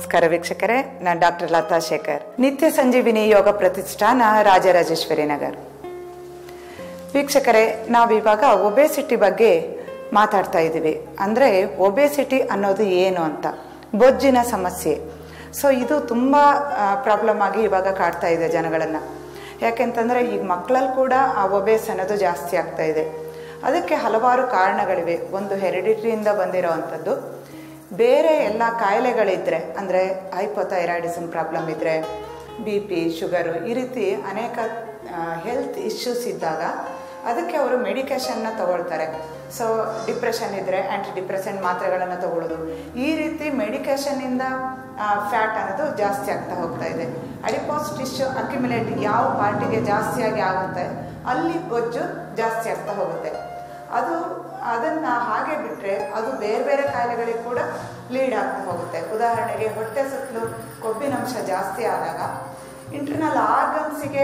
ನಮಸ್ಕಾರ ವೀಕ್ಷಕರೇ ನಾನು ಡಾಕ್ಟರ್ ಲತಾ ಶೇಖರ್ ನಿತ್ಯ ಸಂಜೀವಿನಿ ಯೋಗ ಪ್ರತಿಷ್ಠಾನ ರಾಜರಾಜೇಶ್ವರಿ ನಗರ್ ವೀಕ್ಷಕರೇ ನಾವಿವಾಗ ಒಬೇಸಿಟಿ ಬಗ್ಗೆ ಮಾತಾಡ್ತಾ ಇದ್ದೀವಿ ಅಂದರೆ ಒಬೇಸಿಟಿ ಅನ್ನೋದು ಏನು ಅಂತ ಬೊಜ್ಜಿನ ಸಮಸ್ಯೆ ಸೊ ಇದು ತುಂಬ ಪ್ರಾಬ್ಲಮ್ ಆಗಿ ಇವಾಗ ಕಾಡ್ತಾ ಇದೆ ಜನಗಳನ್ನು ಯಾಕೆಂತಂದರೆ ಈಗ ಮಕ್ಕಳಲ್ಲಿ ಕೂಡ ಆ ಒಬೇಸ್ ಅನ್ನೋದು ಜಾಸ್ತಿ ಆಗ್ತಾ ಇದೆ ಅದಕ್ಕೆ ಹಲವಾರು ಕಾರಣಗಳಿವೆ ಒಂದು ಹೆರಿಡಿಟ್ರಿಯಿಂದ ಬಂದಿರೋ ಅಂಥದ್ದು ಬೇರೆ ಎಲ್ಲ ಕಾಯಿಲೆಗಳಿದ್ದರೆ ಅಂದರೆ ಹೈಪೋಥೈರಾಯ್ಡಿಸಮ್ ಪ್ರಾಬ್ಲಮ್ ಇದ್ದರೆ ಬಿ ಪಿ ಶುಗರು ಈ ರೀತಿ ಅನೇಕ ಹೆಲ್ತ್ ಇಶ್ಯೂಸ್ ಇದ್ದಾಗ ಅದಕ್ಕೆ ಅವರು ಮೆಡಿಕೇಷನ್ನ ತಗೊಳ್ತಾರೆ ಸೊ ಡಿಪ್ರೆಷನ್ ಇದ್ದರೆ ಆ್ಯಂಟಿ ಡಿಪ್ರೆಸೆಂಟ್ ಮಾತ್ರೆಗಳನ್ನು ತಗೊಳ್ಳೋದು ಈ ರೀತಿ ಮೆಡಿಕೇಷನ್ನಿಂದ ಫ್ಯಾಟ್ ಅನ್ನೋದು ಜಾಸ್ತಿ ಆಗ್ತಾ ಹೋಗ್ತಾ ಇದೆ ಅಡಿಪೋಸ್ ಟಿಶ್ಯೂ ಅಕ್ಯುಮಿಲೇಟ್ ಯಾವ ಪಾರ್ಟಿಗೆ ಜಾಸ್ತಿಯಾಗಿ ಆಗುತ್ತೆ ಅಲ್ಲಿ ಬೊಜ್ಜು ಜಾಸ್ತಿ ಆಗ್ತಾ ಹೋಗುತ್ತೆ ಅದು ಅದನ್ನು ಹಾಗೆ ಬಿಟ್ಟರೆ ಅದು ಬೇರೆ ಬೇರೆ ಕಾಯಿಲೆಗಳಿಗೆ ಕೂಡ ಲೀಡ್ ಆಗ್ತಾ ಹೋಗುತ್ತೆ ಉದಾಹರಣೆಗೆ ಹೊಟ್ಟೆ ಸುತ್ತಲೂ ಕೊಬ್ಬಿನಂಶ ಜಾಸ್ತಿ ಆದಾಗ ಇಂಟರ್ನಲ್ ಆರ್ಗನ್ಸಿಗೆ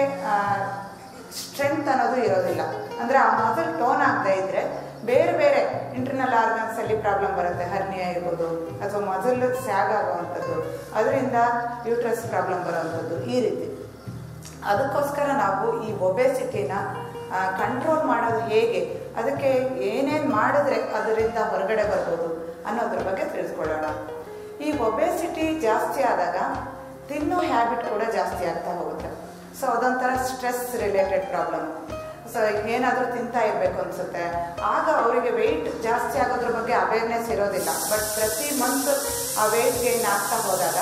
ಸ್ಟ್ರೆಂತ್ ಅನ್ನೋದು ಇರೋದಿಲ್ಲ ಅಂದರೆ ಆ ಮಸಲ್ ಟೋನ್ ಆಗದೆ ಇದ್ದರೆ ಬೇರೆ ಬೇರೆ ಇಂಟರ್ನಲ್ ಆರ್ಗನ್ಸಲ್ಲಿ ಪ್ರಾಬ್ಲಮ್ ಬರುತ್ತೆ ಹರ್ನಿಯಾ ಇರ್ಬೋದು ಅಥವಾ ಮಸಲ್ ಸ್ಯಾಗ್ ಆಗುವಂಥದ್ದು ಅದರಿಂದ ಯೂಟ್ರಸ್ ಪ್ರಾಬ್ಲಮ್ ಬರುವಂಥದ್ದು ಈ ರೀತಿ ಅದಕ್ಕೋಸ್ಕರ ನಾವು ಈ ಒಬೆಸಿಟಿನ ಕಂಟ್ರೋಲ್ ಮಾಡೋದು ಹೇಗೆ ಅದಕ್ಕೆ ಏನೇನು ಮಾಡಿದ್ರೆ ಅದರಿಂದ ಹೊರಗಡೆ ಬರ್ಬೋದು ಅನ್ನೋದ್ರ ಬಗ್ಗೆ ತಿಳಿಸ್ಕೊಳ್ಳೋಣ ಈ ಒಬೆಸಿಟಿ ಜಾಸ್ತಿ ಆದಾಗ ತಿನ್ನೋ ಹ್ಯಾಬಿಟ್ ಕೂಡ ಜಾಸ್ತಿ ಆಗ್ತಾ ಹೋಗುತ್ತೆ ಸೊ ಅದೊಂಥರ ಸ್ಟ್ರೆಸ್ ರಿಲೇಟೆಡ್ ಪ್ರಾಬ್ಲಮ್ ಸೊ ಏನಾದರೂ ತಿಂತಾ ಇರಬೇಕು ಅನಿಸುತ್ತೆ ಆಗ ಅವರಿಗೆ ವೆಯ್ಟ್ ಜಾಸ್ತಿ ಆಗೋದ್ರ ಬಗ್ಗೆ ಅವೇರ್ನೆಸ್ ಇರೋದಿಲ್ಲ ಬಟ್ ಪ್ರತಿ ಮಂತ್ ಆ ವೆಯ್ಟ್ ಗೈನ್ ಆಗ್ತಾ ಹೋದಾಗ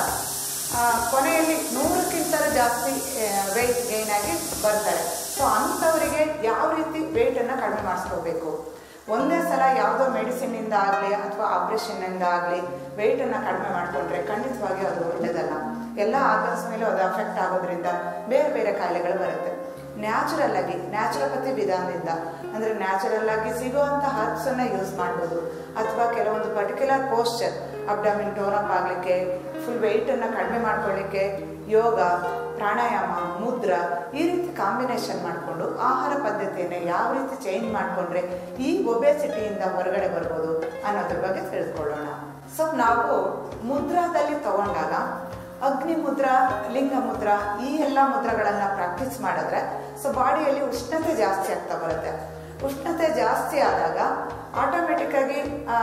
ಕೊನೆಯಲ್ಲಿ ನೂರಕ್ಕಿಂತಲೂ ಜಾಸ್ತಿ ವೆಯ್ಟ್ ಗೈನ್ ಆಗಿ ಬರ್ತಾರೆ ಸೊ ಅಂಥವರಿಗೆ ಯಾವ ರೀತಿ ವೆಯ್ಟನ್ನು ಕಡಿಮೆ ಮಾಡಿಸ್ಕೋಬೇಕು ಒಂದೇ ಸಲ ಯಾವುದೋ ಮೆಡಿಸಿನ್ನಿಂದ ಆಗಲಿ ಅಥವಾ ಆಪ್ರೇಷನ್ನಿಂದ ಆಗಲಿ ವೆಯ್ಟನ್ನು ಕಡಿಮೆ ಮಾಡಿಕೊಂಡ್ರೆ ಖಂಡಿತವಾಗಿ ಅದು ಒಳ್ಳೆಯದಲ್ಲ ಎಲ್ಲ ಆರ್ಗನ್ಸ್ ಮೇಲೂ ಅದು ಅಫೆಕ್ಟ್ ಆಗೋದ್ರಿಂದ ಬೇರೆ ಬೇರೆ ಕಾಯಿಲೆಗಳು ಬರುತ್ತೆ ನ್ಯಾಚುರಲ್ ಆಗಿ ನ್ಯಾಚುರೋಪತಿ ವಿಧಾನದಿಂದ ಅಂದರೆ ನ್ಯಾಚುರಲ್ ಆಗಿ ಸಿಗುವಂಥ ಹರ್ಬ್ಸನ್ನು ಯೂಸ್ ಮಾಡ್ಬೋದು ಅಥವಾ ಕೆಲವೊಂದು ಪರ್ಟಿಕ್ಯುಲರ್ ಪೋಸ್ಚರ್ ಅಬ್ಡಮಿನ್ ಟೋನಪ್ ಆಗಲಿಕ್ಕೆ ಫುಲ್ ವೆಯ್ಟನ್ನು ಕಡಿಮೆ ಮಾಡ್ಕೊಳ್ಳಿಕ್ಕೆ ಯೋಗ ಪ್ರಾಣಾಯಾಮ ಮುದ್ರಾ ಈ ರೀತಿ ಕಾಂಬಿನೇಷನ್ ಮಾಡಿಕೊಂಡು ಆಹಾರ ಪದ್ಧತಿಯನ್ನು ಯಾವ ರೀತಿ ಚೇಂಜ್ ಮಾಡಿಕೊಂಡ್ರೆ ಈ ಒಬೆಸಿಟಿಯಿಂದ ಹೊರಗಡೆ ಬರ್ಬೋದು ಅನ್ನೋದ್ರ ಬಗ್ಗೆ ತಿಳಿದುಕೊಳ್ಳೋಣ ಸೊ ನಾವು ಮುದ್ರಾದಲ್ಲಿ ತಗೊಂಡಾಗ ಅಗ್ನಿ ಮುದ್ರಾ ಲಿಂಗ ಮುದ್ರಾ ಈ ಎಲ್ಲ ಮುದ್ರಗಳನ್ನು ಪ್ರಾಕ್ಟೀಸ್ ಮಾಡಿದ್ರೆ ಸೊ ಬಾಡಿಯಲ್ಲಿ ಉಷ್ಣತೆ ಜಾಸ್ತಿ ಆಗ್ತಾ ಬರುತ್ತೆ ಉಷ್ಣತೆ ಜಾಸ್ತಿ ಆದಾಗ ಆಟೋಮೆಟಿಕ್ಕಾಗಿ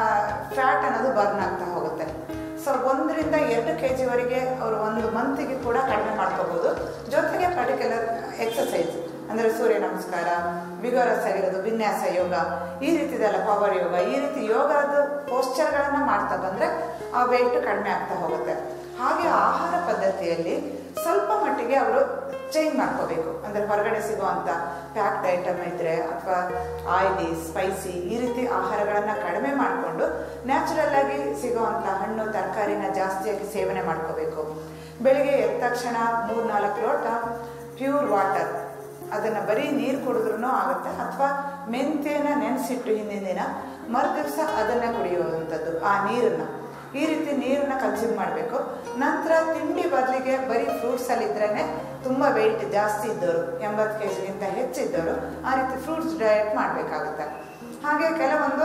ಫ್ಯಾಟ್ ಅನ್ನೋದು ಬರ್ನ್ ಆಗ್ತಾ ಹೋಗುತ್ತೆ ಸೊ ಒಂದರಿಂದ ಎರಡು ಕೆ ಜಿವರೆಗೆ ಅವರು ಒಂದು ಮಂತಿಗೆ ಕೂಡ ಕಡಿಮೆ ಮಾಡ್ಕೋಬೋದು ಜೊತೆಗೆ ಪರ್ಟಿಕ್ಯುಲರ್ ಎಕ್ಸಸೈಸ್ ಅಂದರೆ ಸೂರ್ಯ ನಮಸ್ಕಾರ ವಿಗೋರಸ್ ಆಗಿರೋದು ವಿನ್ಯಾಸ ಯೋಗ ಈ ರೀತಿದೆಲ್ಲ ಪವರ್ ಯೋಗ ಈ ರೀತಿ ಯೋಗದ ಪೋಸ್ಚರ್ಗಳನ್ನು ಮಾಡ್ತಾ ಬಂದರೆ ಆ ವೆಯ್ಟ್ ಕಡಿಮೆ ಆಗ್ತಾ ಹೋಗುತ್ತೆ ಹಾಗೆ ಆಹಾರ ಪದ್ಧತಿಯಲ್ಲಿ ಸ್ವಲ್ಪ ಮಟ್ಟಿಗೆ ಅವರು ಚೇಂಜ್ ಮಾಡ್ಕೋಬೇಕು ಅಂದರೆ ಹೊರಗಡೆ ಸಿಗುವಂಥ ಪ್ಯಾಕ್ಡ್ ಐಟಮ್ ಇದ್ದರೆ ಅಥವಾ ಆಯಿಲಿ ಸ್ಪೈಸಿ ಈ ರೀತಿ ಆಹಾರಗಳನ್ನು ಕಡಿಮೆ ಮಾಡಿಕೊಂಡು ನ್ಯಾಚುರಲ್ ಆಗಿ ಸಿಗುವಂಥ ಹಣ್ಣು ತರಕಾರಿನ ಜಾಸ್ತಿಯಾಗಿ ಸೇವನೆ ಮಾಡ್ಕೋಬೇಕು ಬೆಳಿಗ್ಗೆ ಎದ್ದ ತಕ್ಷಣ ಮೂರು ನಾಲ್ಕು ಲೋಟ ಪ್ಯೂರ್ ವಾಟರ್ ಅದನ್ನು ಬರೀ ನೀರು ಕುಡಿದ್ರೂ ಆಗುತ್ತೆ ಅಥವಾ ಮೆಂತ್ಯನ ನೆನೆಸಿಟ್ಟು ಹಿಂದಿನ ದಿನ ಮರುದಿವಸ ಅದನ್ನು ಕುಡಿಯುವಂಥದ್ದು ಆ ನೀರನ್ನು ಈ ರೀತಿ ನೀರನ್ನ ಕನ್ಸ್ಯೂಮ್ ಮಾಡಬೇಕು ನಂತರ ತಿಂಡಿ ಬದಲಿಗೆ ಬರೀ ಫ್ರೂಟ್ಸಲ್ಲಿ ಇದ್ರೇ ತುಂಬ ವೆಯ್ಟ್ ಜಾಸ್ತಿ ಇದ್ದವರು ಎಂಬತ್ತು ಕೆ ಜಿಗಿಂತ ಹೆಚ್ಚಿದ್ದವರು ಆ ರೀತಿ ಫ್ರೂಟ್ಸ್ ಡಯಟ್ ಮಾಡಬೇಕಾಗುತ್ತೆ ಹಾಗೆ ಕೆಲವೊಂದು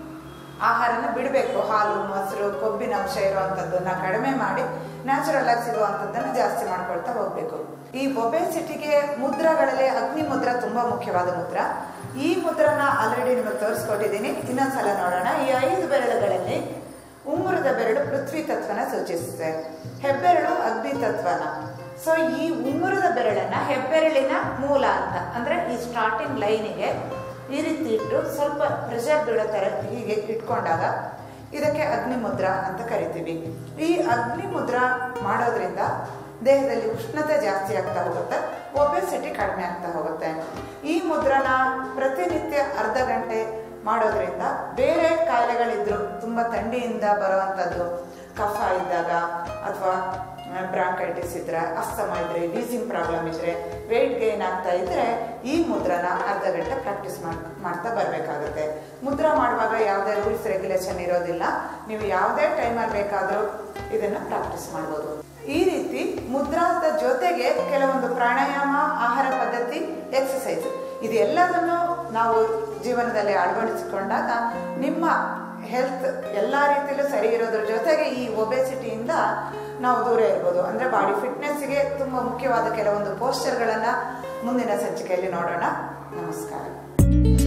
ಆಹಾರನ ಬಿಡಬೇಕು ಹಾಲು ಮೊಸರು ಕೊಬ್ಬಿನ ಅಂಶ ಇರುವಂಥದ್ದನ್ನ ಕಡಿಮೆ ಮಾಡಿ ನ್ಯಾಚುರಲ್ ಆಗಿ ಸಿಗುವಂಥದ್ದನ್ನು ಜಾಸ್ತಿ ಮಾಡ್ಕೊಳ್ತಾ ಹೋಗಬೇಕು ಈ ಒಬೆಸಿಟಿಗೆ ಮುದ್ರಗಳಲ್ಲಿ ಅಗ್ನಿ ಮುದ್ರ ತುಂಬ ಮುಖ್ಯವಾದ ಮುದ್ರ ಈ ಮುದ್ರನ ಆಲ್ರೆಡಿ ನಿಮಗೆ ತೋರಿಸ್ಕೊಟ್ಟಿದ್ದೀನಿ ಇನ್ನೊಂದ್ಸಲ ನೋಡೋಣ ಈ ಐದು ಬೆರಳುಗಳಲ್ಲಿ ಉಂಗುರದ ಬೆರಳು ಪೃಥ್ವಿ ತತ್ವನ ಸೂಚಿಸುತ್ತೆ ಹೆಬ್ಬೆರಳು ಅಗ್ನಿ ತತ್ವನ ಸೊ ಈ ಉಂಗುರದ ಬೆರಳನ್ನ ಹೆಬ್ಬೆರಳಿನ ಮೂಲ ಅಂತ ಅಂದ್ರೆ ಈ ಸ್ಟಾರ್ಟಿಂಗ್ ಲೈನಿಗೆ ಈ ರೀತಿ ಇಟ್ಟು ಸ್ವಲ್ಪ ಪ್ರೆಷರ್ ಬೀಳೋ ಥರ ಹೀಗೆ ಇಟ್ಕೊಂಡಾಗ ಇದಕ್ಕೆ ಅಗ್ನಿ ಮುದ್ರಾ ಅಂತ ಕರಿತೀವಿ ಈ ಅಗ್ನಿ ಮುದ್ರಾ ಮಾಡೋದ್ರಿಂದ ದೇಹದಲ್ಲಿ ಉಷ್ಣತೆ ಜಾಸ್ತಿ ಆಗ್ತಾ ಹೋಗುತ್ತೆ ಒಬೆಸಿಟಿ ಕಡಿಮೆ ಆಗ್ತಾ ಹೋಗುತ್ತೆ ಈ ಮುದ್ರನ ಪ್ರತಿನಿತ್ಯ ಅರ್ಧ ಗಂಟೆ ಮಾಡೋದ್ರಿಂದ ಬೇರೆ ಕಾಯಿಲೆಗಳಿದ್ರು ತುಂಬ ಥಂಡಿಯಿಂದ ಬರುವಂಥದ್ದು ಕಫ ಇದ್ದಾಗ ಅಥವಾ ಬ್ರಾಂಕೈಟಿಸ್ ಇದ್ರೆ ಅಸ್ತಮ ಇದ್ರೆ ವೀಸಿಂಗ್ ಪ್ರಾಬ್ಲಮ್ ಇದ್ರೆ ವೆಯ್ಟ್ ಗೈನ್ ಆಗ್ತಾ ಇದ್ರೆ ಈ ಮುದ್ರನ ಅರ್ಧ ಗಂಟೆ ಪ್ರಾಕ್ಟೀಸ್ ಮಾಡ್ತಾ ಬರಬೇಕಾಗುತ್ತೆ ಮುದ್ರಾ ಮಾಡುವಾಗ ಯಾವುದೇ ರೂಲ್ಸ್ ರೆಗ್ಯುಲೇಷನ್ ಇರೋದಿಲ್ಲ ನೀವು ಯಾವುದೇ ಟೈಮಲ್ಲಿ ಬೇಕಾದರೂ ಇದನ್ನು ಪ್ರಾಕ್ಟೀಸ್ ಮಾಡ್ಬೋದು ಈ ರೀತಿ ಮುದ್ರಾದ ಜೊತೆಗೆ ಕೆಲವೊಂದು ಪ್ರಾಣಾಯಾಮ ಆಹಾರ ಪದ್ಧತಿ ಎಕ್ಸಸೈಸ್ ಇದೆಲ್ಲದನ್ನು ನಾವು ಜೀವನದಲ್ಲಿ ಅಳವಡಿಸಿಕೊಂಡಾಗ ನಿಮ್ಮ ಹೆಲ್ತ್ ಎಲ್ಲ ರೀತಿಯಲ್ಲೂ ಸರಿ ಇರೋದ್ರ ಜೊತೆಗೆ ಈ ಒಬೆಸಿಟಿಯಿಂದ ನಾವು ದೂರ ಇರ್ಬೋದು ಅಂದರೆ ಬಾಡಿ ಫಿಟ್ನೆಸ್ಗೆ ತುಂಬ ಮುಖ್ಯವಾದ ಕೆಲವೊಂದು ಪೋಸ್ಚರ್ಗಳನ್ನು ಮುಂದಿನ ಸಂಚಿಕೆಯಲ್ಲಿ ನೋಡೋಣ ನಮಸ್ಕಾರ